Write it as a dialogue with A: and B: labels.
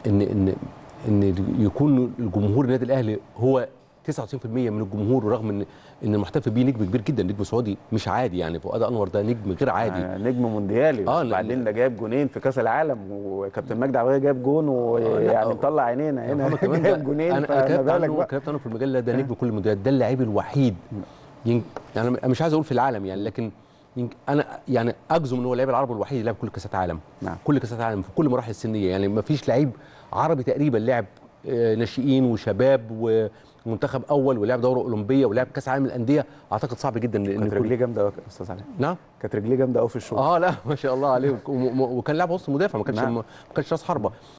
A: ان ان ان يكون الجمهور النادي الاهلي هو 99% من الجمهور ورغم ان ان المحتفل بيه نجم كبير جدا نجم سعودي مش عادي يعني فؤاد انور ده نجم غير عادي
B: آه، نجم مونديالي
A: آه،
B: وبعدين ده جايب جونين في كاس العالم وكابتن مجدي عبد جاب جون ويعني مطلع عينينا هنا
A: محمد كمان ده
B: جايب جونين
A: انا
B: فما
A: انا كتبت
B: بالك
A: عنه
B: بقى
A: كتبت عنه في المجله ده نجم كل المدريات ده اللاعب الوحيد ين... يعني أنا مش عايز اقول في العالم يعني لكن ين... انا يعني اجزم ان هو اللاعب العربي الوحيد اللي لعب كل كاسات العالم
B: نعم.
A: كل كاسات العالم في كل المراحل السنيه يعني ما فيش لعيب عربي تقريبا لعب آه، ناشئين وشباب ومنتخب اول ولعب دوره اولمبيه ولعب كاس عالم الانديه اعتقد صعب جدا ان
B: كانت
A: كل-
B: رجليه جامده قوي يا استاذ علي
A: نعم
B: كانت رجليه جامده قوي في الشوط
A: اه لا ما شاء الله عليه وك- وم- وم- وكان لاعب وسط مدافع ما كانش
B: نعم.
A: ما كانش راس حربه